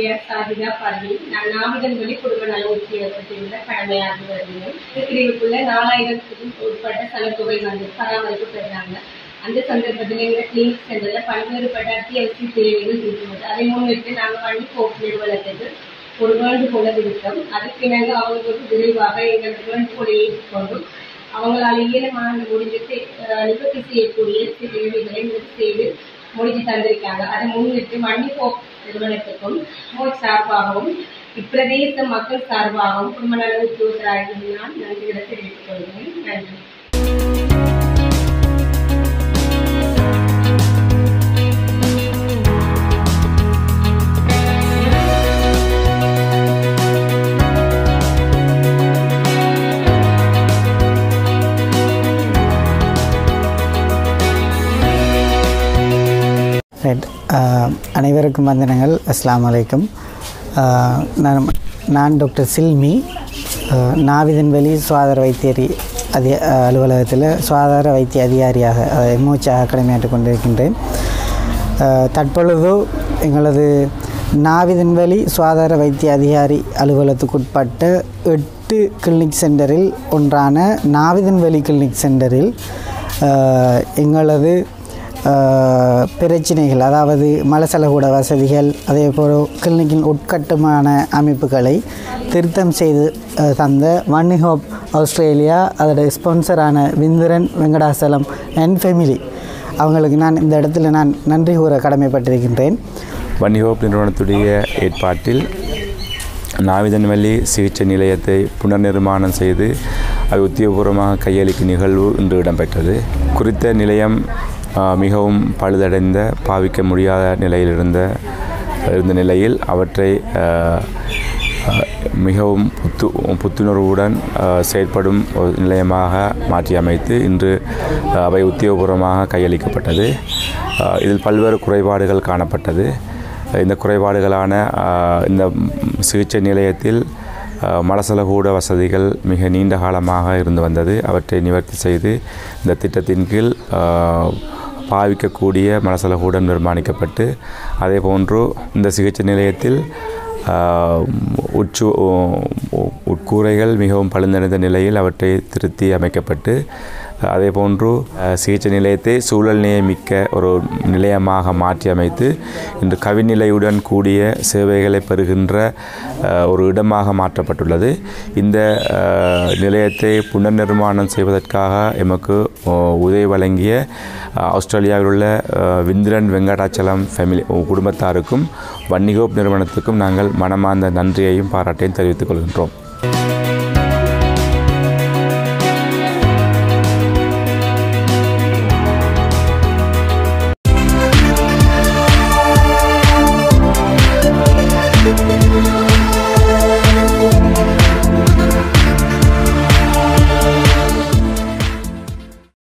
பெயர் சாஜிதா பர்வி நான் நாவிதன் வழி குடும்ப நல உத்தியோகத்திலுள்ள கடமையாகி வருகிறேன் இந்த பிரிவுக்குள்ள நாலாயிரத்துக்கும் உட்பட்ட சனத்தொகை வந்து பராமரிப்பு பெறுறாங்க அந்த சந்தர்ப்பத்தில் எங்கள் கிளினிக் சென்டரில் பல்வேறுபட்ட அத்தியாவசிய தேவைகள் இருக்கிறது அதை முன்னிட்டு நாங்கள் பள்ளி போக்கு நிறுவனத்துக்கு ஒரு வேண்டுகோளை விடுத்தோம் அதுக்கு நாங்கள் அவங்களுக்கு விரைவாக எங்கள் வேண்டுகோளை ஏற்றுக்கொண்டு அவங்களால இயலமான முடிஞ்சிட்டு அஹ், நிவர்த்தி செய்யக்கூடிய சில தேவைகளை நிவர்த்தி செய்து முடிஞ்சு தந்திருக்காங்க அதை முன்னிட்டு மன்னிப்போக் நிறுவனத்துக்கும் மோய் சார்பாகவும் இப்பிரதேச மக்கள் சார்பாகவும் குடும்ப நல உத்தியோகத்தராக நான் நன்றிகளை தெரிவித்துக் கொள்கிறேன் நன்றி ரைட் அனைவருக்கும் வந்தனங்கள் அஸ்ஸலாமு அலைக்கும் ஆஹ் நான் நான் டாக்டர் சில்மி ஆஹ் நாவிதன்வெளி சுகாதார வைத்தியரி அதி அலுவலகத்தில் சுகாதார வைத்திய அதிகாரியாக எம்ஓச்சாக கடமையாற்றிக் கொண்டிருக்கின்றேன் ஆஹ் தற்பொழுது எங்களது நாவிதன்வெளி சுகாதார வைத்திய அதிகாரி அலுவலகத்துக்குட்பட்ட எட்டு கிளினிக் சென்டரில் ஒன்றான நாவிதன்வெளி கிளினிக் சென்டரில் ஆஹ் எங்களது ஆஹ் பிரச்சினைகள் அதாவது மலசலகூட வசதிகள் அதே போல் கிளினிக்கின் உட்கட்டுமான அமைப்புகளை திருத்தம் செய்து ஆஹ் தந்த ஒன் ஹோப் ஆஸ்திரேலியா அதோட ஸ்பான்சரான விந்திரன் வெங்கடாசலம் அண்ட் ஃபெமிலி அவங்களுக்கு நான் இந்த இடத்துல நான் நன்றி கூற கடமைப்பட்டிருக்கின்றேன் வன்னிஹோப் நிறுவனத்துடைய ஏற்பாட்டில் நாவிதன்வெளி சிகிச்சை நிலையத்தை புனர்நிர்மாணம் செய்து அது உத்தியோகபூர்வமாக கையளிக்கும் நிகழ்வு இன்று இடம்பெற்றது குறித்த நிலையம் ஆ, மிகவும் பழுதடைந்த பாவிக்க முடியாத நிலையில் இருந்த இருந்த நிலையில் அவற்றை ஆ, ஆ, மிகவும் புத்து புத்துணர்வுடன் ஆ, செயற்படும் ஒரு நிலையமாக மாற்றி அமைத்து இன்று ஆ, அவை உத்தியோகபூர்வமாக கையளிக்கப்பட்டது ஆ, இதில் பல்வேறு குறைபாடுகள் காணப்பட்டது இந்த குறைபாடுகளான ஆ, இந்த சிகிச்சை நிலையத்தில் ஆ, மலசலகூட வசதிகள் மிக நீண்ட காலமாக இருந்து வந்தது அவற்றை நிவர்த்தி செய்து இந்த திட்டத்தின் கீழ் ஆ, பாவிக்கக்கூடிய மலசலகூடம் நிர்மாணிக்கப்பட்டு அதே போன்று இந்த சிகிச்சை நிலையத்தில் ஆ, உட்சு உட்கூரைகள் மிகவும் பழுந்தடைந்த நிலையில் அவற்றை திருத்தி அமைக்கப்பட்டு அதே போன்று அஹ், சிகிச்சை நிலையத்தை சூழல் நியமிக்க ஒரு நிலையமாக மாற்றி அமைத்து இன்று கவிநிலையுடன் கூடிய சேவைகளை பெறுகின்ற அஹ், ஒரு இடமாக மாற்றப்பட்டுள்ளது இந்த அஹ், நிலையத்தை புனர்நிர்மாணம் செய்வதற்காக எமக்கு ஓ, உதவி வழங்கிய அஹ், ஆஸ்திரேலியாவில் உள்ள அஹ், விந்திரன் வெங்கடாச்சலம் ஃபேமிலி குடும்பத்தாருக்கும் வன்னிகோப் நிறுவனத்துக்கும் நாங்கள் மனமார்ந்த நன்றியையும் பாராட்டையும் தெரிவித்துக் கொள்கின்றோம் Thank